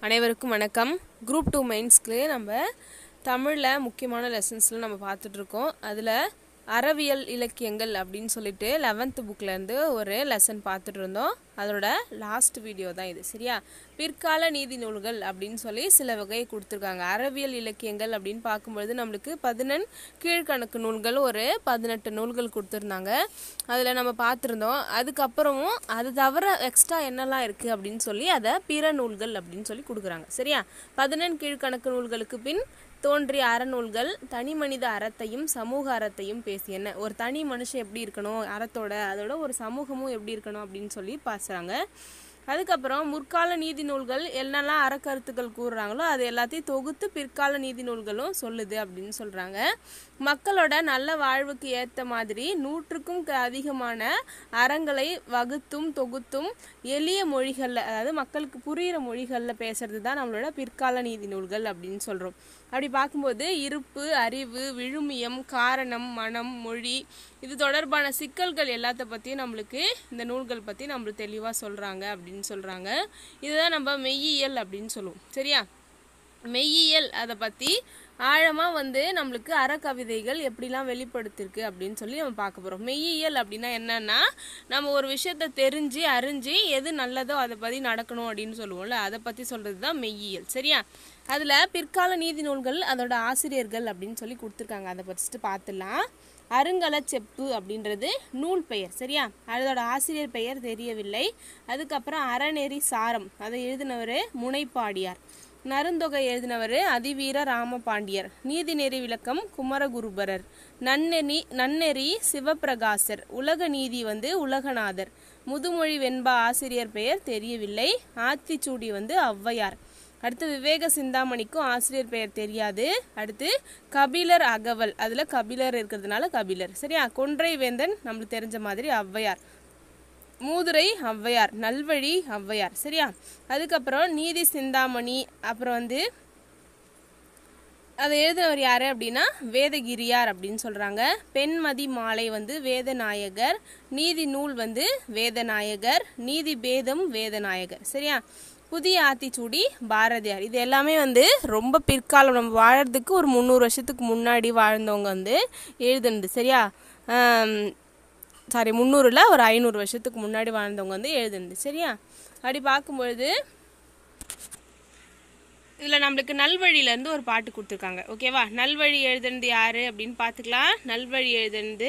அனைவருக்கும் வணக்கம் group two மெயின்ஸ்க்கு நம்ம தமிழில் முக்கியமான லெசன்ஸ்லாம் நம்ம பார்த்துட்ருக்கோம் அதில் அறவியல் இலக்கியங்கள் அப்படின்னு சொல்லிட்டு லெவன்த்து புக்லேருந்து ஒரு லெசன் பார்த்துட்டு இருந்தோம் அதோட லாஸ்ட் வீடியோ தான் இது சரியா பிற்கால நீதி நூல்கள் அப்படின்னு சொல்லி சில வகையை கொடுத்துருக்காங்க அறவியல் இலக்கியங்கள் அப்படின்னு பார்க்கும்பொழுது நம்மளுக்கு பதினெண் கீழ்கணக்கு நூல்கள் ஒரு பதினெட்டு நூல்கள் கொடுத்துருந்தாங்க அதில் நம்ம பார்த்துருந்தோம் அதுக்கப்புறமும் அது தவிர எக்ஸ்ட்ரா என்னெல்லாம் இருக்குது அப்படின்னு சொல்லி அதை பிற நூல்கள் அப்படின்னு சொல்லி கொடுக்குறாங்க சரியா பதினெண் கீழ்கணக்கு நூல்களுக்கு பின் தோன்றிய அறநூல்கள் தனி மனித அறத்தையும் சமூக அறத்தையும் பேசியன ஒரு தனி மனுஷன் எப்படி இருக்கணும் அறத்தோட அதோட ஒரு சமூகமும் எப்படி இருக்கணும் அப்படின்னு சொல்லி பேசுகிறாங்க அதுக்கப்புறம் முற்கால நீதி நூல்கள் என்னெல்லாம் அறக்கருத்துக்கள் கூறுறாங்களோ அது எல்லாத்தையும் தொகுத்து பிற்கால நீதி நூல்களும் சொல்லுது அப்படின்னு சொல்கிறாங்க மக்களோட நல்ல வாழ்வுக்கு ஏற்ற மாதிரி நூற்றுக்கும் க- அதிகமான அறங்களை வகுத்தும் தொகுத்தும் எளிய மொழிகளில் அதாவது மக்களுக்கு புரிகிற மொழிகளில் பேசுறது தான் நம்மளோட பிற்கால நீதி நூல்கள் அப்படின்னு சொல்கிறோம் அப்படி பார்க்கும்போது இருப்பு அறிவு விழுமியம் காரணம் மனம் மொழி இது தொடர்பான சிக்கல்கள் எல்லாத்த பற்றியும் நம்மளுக்கு இந்த நூல்கள் பற்றி நம்மளுக்கு தெளிவாக சொல்கிறாங்க அப்படின்னு சொல்கிறாங்க இதுதான் நம்ம மெய்யியல் அப்படின்னு சொல்லுவோம் சரியா மெய்யியல் அதை பற்றி ஆழமாக வந்து நம்மளுக்கு அறக்கவிதைகள் எப்படிலாம் வெளிப்படுத்திருக்கு அப்படின்னு சொல்லி நம்ம பார்க்க போகிறோம் மெய்யியல் அப்படின்னா என்னன்னா நம்ம ஒரு விஷயத்த தெரிஞ்சு அறிஞ்சு எது நல்லதோ அதை பற்றி நடக்கணும் அப்படின்னு சொல்லுவோம்ல அதை பற்றி சொல்கிறது தான் மெய்யியல் சரியா அதில் பிற்கால நீதி நூல்கள் அதோட ஆசிரியர்கள் அப்படின்னு சொல்லி கொடுத்துருக்காங்க அதை ஃபஸ்ட்டு பார்த்துலாம் அருங்கல செப்பு அப்படின்றது நூல் பெயர் சரியா அதோட ஆசிரியர் பெயர் தெரியவில்லை அதுக்கப்புறம் அறநெறி சாரம் அதை எழுதினவர் முனைப்பாடியார் நருந்தொகை எழுதினவர் அதிவீர ராமபாண்டியர் நீதிநெறி விளக்கம் குமரகுருபரர் நன்னெறி நன்னெறி சிவப்பிரகாசர் உலக நீதி வந்து உலகநாதர் முதுமொழி வெண்பா ஆசிரியர் பெயர் தெரியவில்லை ஆத்திச்சூடி வந்து ஔவையார் அடுத்து விவேக சிந்தாமணிக்கும் ஆசிரியர் பெயர் தெரியாது அடுத்து கபிலர் அகவல் அதில் கபிலர் இருக்கிறதுனால கபிலர் சரியா கொன்றை வேந்தன் நம்மளுக்கு தெரிஞ்ச மாதிரி ஔவையார் மூதுரை ஔவையார் நல்வழி ஔவையார் சரியா அதுக்கப்புறம் நீதி சிந்தாமணி அப்புறம் வந்து அதை எழுதினவர் யார் அப்படின்னா வேதகிரியார் அப்படின்னு சொல்கிறாங்க பெண்மதி மாலை வந்து வேதநாயகர் நீதி நூல் வந்து வேதநாயகர் நீதி பேதம் வேதநாயகர் சரியா புதிய ஆத்திச்சூடி பாரதியார் இது எல்லாமே வந்து ரொம்ப பிற்காலம் நம்ம வாழறதுக்கு ஒரு முந்நூறு வருஷத்துக்கு முன்னாடி வாழ்ந்தவங்க வந்து எழுதுனது சரியா சாரி முந்நூறில் ஒரு ஐநூறு வருஷத்துக்கு முன்னாடி வாழ்ந்தவங்க வந்து எழுதுனது சரியா அப்படி பார்க்கும்பொழுது இதில் நம்மளுக்கு நல்வழியிலேருந்து ஒரு பாட்டு கொடுத்துருக்காங்க ஓகேவா நல்வழி எழுதுனது யார் அப்படின்னு பார்த்துக்கலாம் நல்வழி எழுதுனது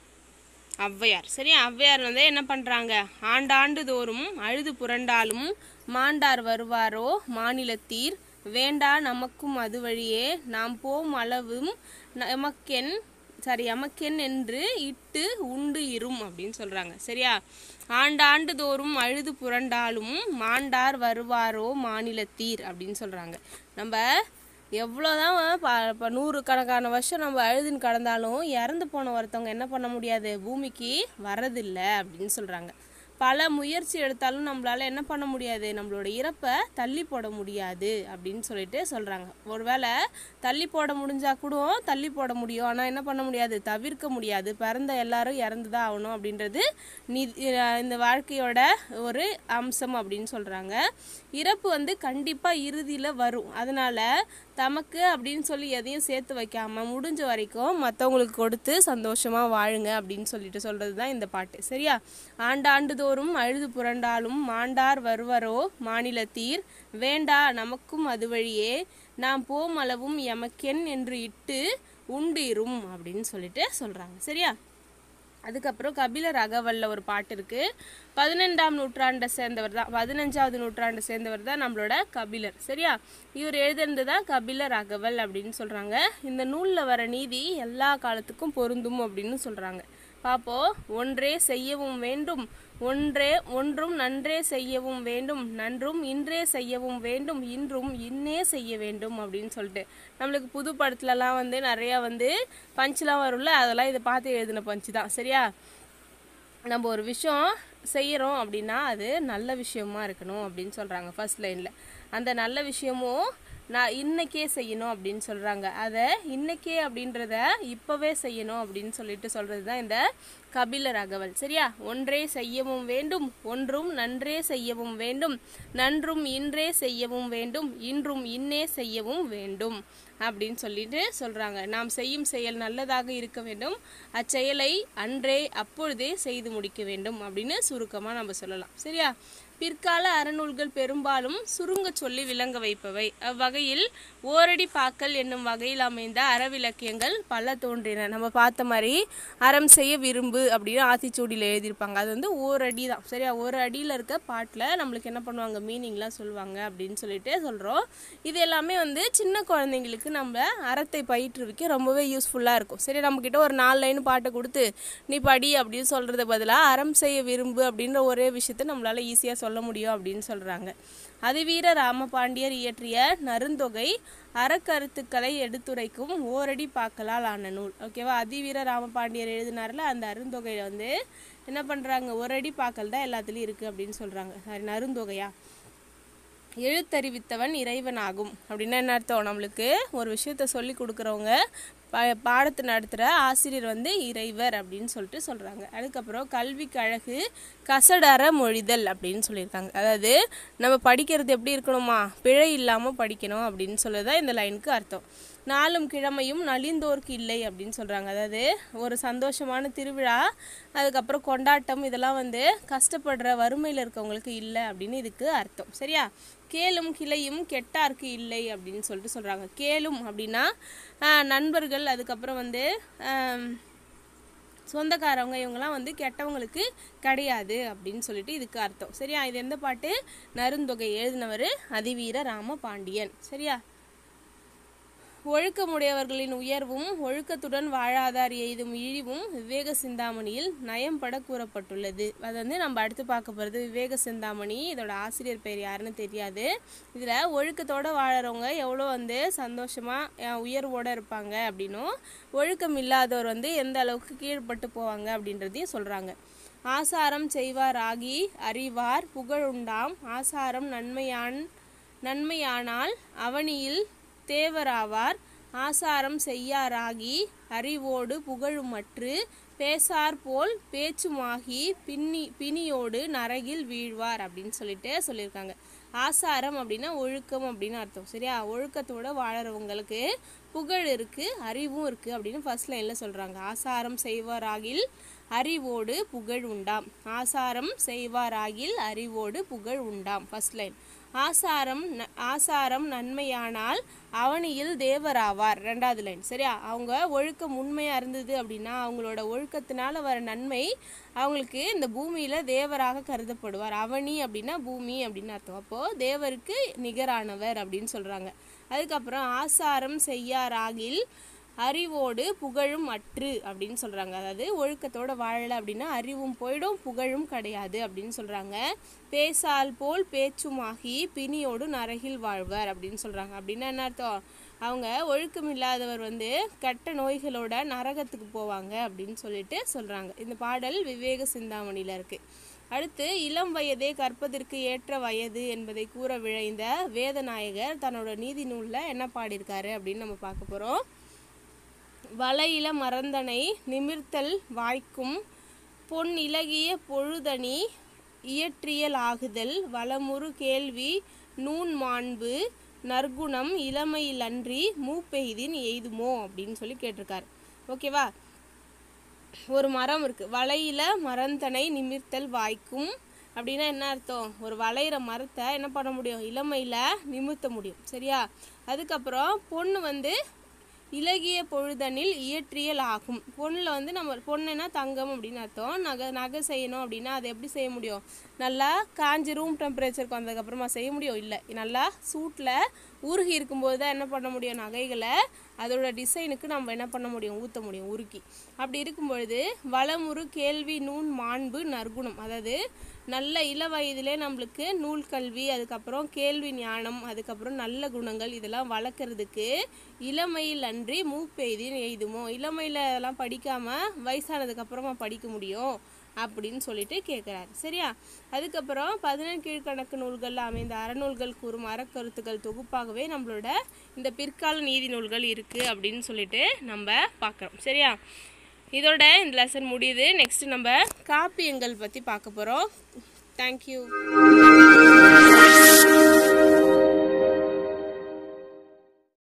ஔவையார் சரியா ஔவையார் வந்து என்ன பண்ணுறாங்க ஆண்டாண்டு தோறும் அழுது புரண்டாலும் மாண்டார் வருவாரோ மாநிலத்தீர் வேண்டா நமக்கும் அது வழியே நாம் போம் அளவும் நமக்கென் சாரி எமக்கென் என்று இட்டு உண்டு இரும் அப்படின்னு சொல்கிறாங்க சரியா ஆண்டாண்டு தோறும் அழுது புரண்டாலும் மாண்டார் வருவாரோ மாநிலத்தீர் அப்படின்னு சொல்கிறாங்க நம்ம எவ்வளோதான் இப்போ நூறு கணக்கான வருஷம் நம்ம அழுதுன்னு கடந்தாலும் இறந்து போன ஒருத்தவங்க என்ன பண்ண முடியாது பூமிக்கு வரதில்லை அப்படின்னு சொல்கிறாங்க பல முயற்சி எடுத்தாலும் நம்மளால என்ன பண்ண முடியாது நம்மளோட இறப்பை தள்ளி போட முடியாது அப்படின்னு சொல்லிட்டு சொல்கிறாங்க ஒருவேளை தள்ளி போட முடிஞ்சா கூட தள்ளி போட முடியும் ஆனால் என்ன பண்ண முடியாது தவிர்க்க முடியாது பிறந்த எல்லாரும் இறந்து தான் ஆகணும் அப்படின்றது நீ இந்த வாழ்க்கையோட ஒரு அம்சம் அப்படின்னு சொல்கிறாங்க இறப்பு வந்து கண்டிப்பாக இறுதியில் வரும் அதனால தமக்கு அப்படின்னு சொல்லி எதையும் சேர்த்து வைக்காம முடிஞ்ச வரைக்கும் மற்றவங்களுக்கு கொடுத்து சந்தோஷமாக வாழுங்க அப்படின்னு சொல்லிட்டு சொல்கிறது தான் இந்த பாட்டு சரியா ஆண்டாண்டு தோறும் அழுது புரண்டாலும் மாண்டார் வருவரோ மாநிலத்தீர் வேண்டா நமக்கும் அது வழியே நாம் போம் அளவும் எமக்கென் என்று இட்டு உண்டு இரும் அப்படின்னு சொல்லிட்டு சொல்கிறாங்க சரியா அதுக்கப்புறம் கபிலர் அகவல்ல ஒரு பாட்டு இருக்கு பதினெண்டாம் நூற்றாண்டை சேர்ந்தவர் தான் பதினஞ்சாவது நூற்றாண்டை சேர்ந்தவர் தான் நம்மளோட கபிலர் சரியா இவர் எழுதுனது தான் கபிலர் அகவல் அப்படின்னு சொல்றாங்க இந்த நூலில் வர நீதி எல்லா காலத்துக்கும் பொருந்தும் அப்படின்னு சொல்றாங்க பாப்போம் ஒன்றே செய்யவும் வேண்டும் ஒன்றே ஒன்றும் நன்றே செய்யவும் வேண்டும் நன்றும் இன்றே செய்யவும் வேண்டும் இன்றும் இன்னே செய்ய வேண்டும் அப்படின்னு சொல்லிட்டு நம்மளுக்கு புது படத்துலலாம் வந்து நிறையா வந்து பஞ்சுலாம் வரும்ல அதெல்லாம் இதை பார்த்து எழுதின பஞ்சு தான் சரியா நம்ம ஒரு விஷயம் செய்கிறோம் அப்படின்னா அது நல்ல விஷயமா இருக்கணும் அப்படின்னு சொல்கிறாங்க ஃபர்ஸ்ட் லைனில் அந்த நல்ல விஷயமும் நான் இன்னைக்கே செய்யணும் அப்படின்னு சொல்கிறாங்க அதை இன்னைக்கே அப்படின்றத இப்போவே செய்யணும் அப்படின்னு சொல்லிட்டு சொல்கிறது தான் இந்த கபிலர் அகவல் சரியா ஒன்றே செய்யவும் வேண்டும் ஒன்றும் நன்றே செய்யவும் வேண்டும் நன்றும் இன்றே செய்யவும் வேண்டும் இன்றும் இன்னே செய்யவும் வேண்டும் அப்படின்னு சொல்லிட்டு சொல்றாங்க நாம் செய்யும் செயல் நல்லதாக இருக்க வேண்டும் அச்செயலை அன்றே அப்பொழுதே செய்து முடிக்க வேண்டும் அப்படின்னு சுருக்கமாக நம்ம சொல்லலாம் சரியா பிற்கால அறநூல்கள் பெரும்பாலும் சுருங்க சொல்லி விளங்க வைப்பவை அவ்வகையில் ஓரடி பாக்கல் என்னும் வகையில் அமைந்த அறவிலக்கியங்கள் பல தோன்றின நம்ம பார்த்த மாதிரி அறம் செய்ய விரும்பு அப்படின்னு ஆத்திச்சூடியில் எழுதியிருப்பாங்க அது வந்து ஓரடி தான் சரியா ஒரு அடியில் இருக்க பாட்டில் நம்மளுக்கு என்ன பண்ணுவாங்க மீனிங்லாம் சொல்லுவாங்க அப்படின்னு சொல்லிட்டு சொல்கிறோம் இது எல்லாமே வந்து சின்ன குழந்தைங்களுக்கு நம்ம அறத்தை பயிற்றுவிக்க ரொம்பவே யூஸ்ஃபுல்லாக இருக்கும் சரி நம்மக்கிட்ட ஒரு நாலு லைன் பாட்டை கொடுத்து நீ படி அப்படின்னு சொல்கிறத பதிலாக அறம் செய்ய விரும்பு அப்படின்ற ஒரே விஷயத்தை நம்மளால் ஈஸியாக சொல்ல முடியும் அப்படின்னு சொல்கிறாங்க அதிவீர ராமபாண்டியர் இயற்றிய நருந்தொகை அறக்கருத்துக்களை எடுத்துரைக்கும் ஓரடி பாக்கலால் ஆன நூல் ஓகேவா அதிவீர ராமபாண்டியர் எழுதினார்ல அந்த அருந்தொகையில் வந்து என்ன பண்ணுறாங்க ஒரடி பாக்கல் தான் எல்லாத்துலேயும் இருக்குது அப்படின்னு சொல்கிறாங்க சாரி நருந்தொகையா எழுத்தறிவித்தவன் இறைவனாகும் அப்படின்னா என்ன அர்த்தம் நம்மளுக்கு ஒரு விஷயத்த சொல்லி கொடுக்குறவங்க பா பாடத்தை நடத்துகிற ஆசிரியர் வந்து இறைவர் அப்படின்னு சொல்லிட்டு சொல்கிறாங்க அதுக்கப்புறம் கல்விக்கு அழகு கசடற மொழிதல் அப்படின்னு சொல்லியிருக்காங்க அதாவது நம்ம படிக்கிறது எப்படி இருக்கணுமா பிழை இல்லாமல் படிக்கணும் அப்படின்னு சொல்லதான் இந்த லைனுக்கு அர்த்தம் நாளும் கிழமையும் நலிந்தோர்க்கு இல்லை அப்படின்னு சொல்கிறாங்க அதாவது ஒரு சந்தோஷமான திருவிழா அதுக்கப்புறம் கொண்டாட்டம் இதெல்லாம் வந்து கஷ்டப்படுற வறுமையில் இருக்கவங்களுக்கு இல்லை அப்படின்னு இதுக்கு அர்த்தம் சரியா கேளும் கிளையும் கெட்டார்க்கு இல்லை அப்படின்னு சொல்லிட்டு சொல்கிறாங்க கேளும் அப்படின்னா ஆஹ், நண்பர்கள் அதுக்கப்புறம் வந்து ஆம், சொந்தக்காரவங்க இவங்கெல்லாம் வந்து கெட்டவங்களுக்கு கிடையாது அப்படின்னு சொல்லிட்டு இதுக்கு அர்த்தம் சரியா இது எந்த பாட்டு நருந்தொகை எழுதினவர் அதிவீர ராம பாண்டியன் சரியா ஒழுக்கமுடையவர்களின் உயர்வும் ஒழுக்கத்துடன் வாழாதார் எய்தும் இழிவும் விவேக சிந்தாமணியில் நயம்பட கூறப்பட்டுள்ளது அது வந்து நம்ம அடுத்து பார்க்க போகிறது விவேக சிந்தாமணி இதோட ஆசிரியர் பேர் யாருன்னு தெரியாது இதில் ஒழுக்கத்தோட வாழறவங்க எவ்வளோ வந்து சந்தோஷமாக உயர்வோட இருப்பாங்க அப்படின்னும் ஒழுக்கம் இல்லாதவர் வந்து எந்த அளவுக்கு கீழ்ப்பட்டு போவாங்க அப்படின்றதையும் சொல்கிறாங்க ஆசாரம் செய்வார் ஆகி அறிவார் புகழுண்டாம் ஆசாரம் நன்மையான் நன்மையானால் அவனியில் தேவராவார் ஆசாரம் செய்யாராகி அறிவோடு புகழுமற்று பேசார் போல் பேச்சுமாகி பின்னி பிணியோடு நரகில் வீழ்வார் அப்படின்னு சொல்லிட்டு சொல்லியிருக்காங்க ஆசாரம் அப்படின்னா ஒழுக்கம் அப்படின்னு அர்த்தம் சரியா ஒழுக்கத்தோட வாழறவங்களுக்கு புகழ் இருக்கு அறிவும் இருக்கு அப்படின்னு ஃபர்ஸ்ட் லைன்ல சொல்றாங்க ஆசாரம் செய்வாராகில் அறிவோடு புகழ் உண்டாம் ஆசாரம் செய்வாராகில் அறிவோடு புகழ் உண்டாம் ஃபர்ஸ்ட் லைன் ஆசாரம் ந- ஆசாரம் நன்மையானால் அவனியில் தேவராவார் ரெண்டாவது லைன் சரியா அவங்க ஒழுக்கம் உண்மையா இருந்தது அப்படின்னா அவங்களோட ஒழுக்கத்தினால வர நன்மை அவங்களுக்கு இந்த பூமியில தேவராக கருதப்படுவார் அவனி அப்படின்னா பூமி அப்படின்னு அர்த்தம் அப்போ தேவருக்கு நிகரானவர் அப்படின்னு சொல்றாங்க அதுக்கப்புறம் ஆசாரம் செய்யாராகில் அறிவோடு புகழும் அற்று அப்படின்னு சொல்றாங்க அதாவது ஒழுக்கத்தோட வாழல அப்படின்னா அறிவும் போயிடும் புகழும் கிடையாது அப்படின்னு சொல்றாங்க பேசால் போல் பேச்சுமாகி பிணியோடு நரகில் வாழ்வர் அப்படின்னு சொல்றாங்க அப்படின்னா என்ன அர்த்தம் அவங்க ஒழுக்கம் இல்லாதவர் வந்து கெட்ட நோய்களோட நரகத்துக்கு போவாங்க அப்படின்னு சொல்லிட்டு சொல்றாங்க இந்த பாடல் விவேக சிந்தாமணியில இருக்கு அடுத்து இளம் வயதே கற்பதற்கு ஏற்ற வயது என்பதை கூற விழைந்த வேதநாயகர் தன்னோட நீதி நூல்ல என்ன பாடியிருக்காரு அப்படின்னு நம்ம பார்க்க போறோம் வளையில மறந்தனை நிமிர்த்தல் வாய்க்கும் பொன் இலகிய பொழுதணி இயற்றியல் ஆகுதல் வளமுறு கேள்வி நூன் மாண்பு நற்குணம் இளமையிலன்றி மூப்பெய்தின் எய்துமோ அப்படின்னு சொல்லி கேட்டிருக்காரு ஓகேவா ஒரு மரம் இருக்கு வளையில மரந்தனை நிமிர்த்தல் வாய்க்கும் அப்படின்னா என்ன அர்த்தம் ஒரு வளையிற மரத்தை என்ன பண்ண முடியும் இளமையில நிமிர்த்த முடியும் சரியா அதுக்கப்புறம் பொண்ணு வந்து இலகிய பொழுதனில் இயற்றியல் ஆகும் பொண்ணில் வந்து நம்ம பொண்ணுனா தங்கம் அப்படின்னு அர்த்தம் நகை நகை செய்யணும் அப்படின்னா அதை எப்படி செய்ய முடியும் நல்லா காஞ்சி ரூம் டெம்பரேச்சருக்கு வந்ததுக்கப்புறமா செய்ய முடியும் இல்லை நல்லா சூட்டில் உருகி இருக்கும்போது தான் என்ன பண்ண முடியும் நகைகளை அதோட டிசைனுக்கு நம்ம என்ன பண்ண முடியும் ஊற்ற முடியும் உருக்கி அப்படி இருக்கும் பொழுது வளமுறு கேள்வி நூன் மாண்பு நற்குணம் அதாவது நல்ல இள வயதிலே நம்மளுக்கு நூல் கல்வி அதுக்கப்புறம் கேள்வி ஞானம் அதுக்கப்புறம் நல்ல குணங்கள் இதெல்லாம் வளர்க்குறதுக்கு இளமையில் அன்றி மூப்பெய்தின்னு எய்துமோ இளமையில எல்லாம் படிக்காம வயசானதுக்கு அப்புறமா படிக்க முடியும் அப்படின்னு சொல்லிட்டு கேட்குறாரு சரியா அதுக்கப்புறம் பதினெண் கீழ்கணக்கு நூல்களில் அமைந்த அறநூல்கள் கூறும் அறக்கருத்துக்கள் தொகுப்பாகவே நம்மளோட இந்த பிற்கால நீதி நூல்கள் இருக்குது அப்படின்னு சொல்லிட்டு நம்ம பார்க்குறோம் சரியா இதோட இந்த லெசன் முடியுது நெக்ஸ்ட் நம்ம காப்பியங்கள் பற்றி பார்க்க போகிறோம் தேங்க்யூ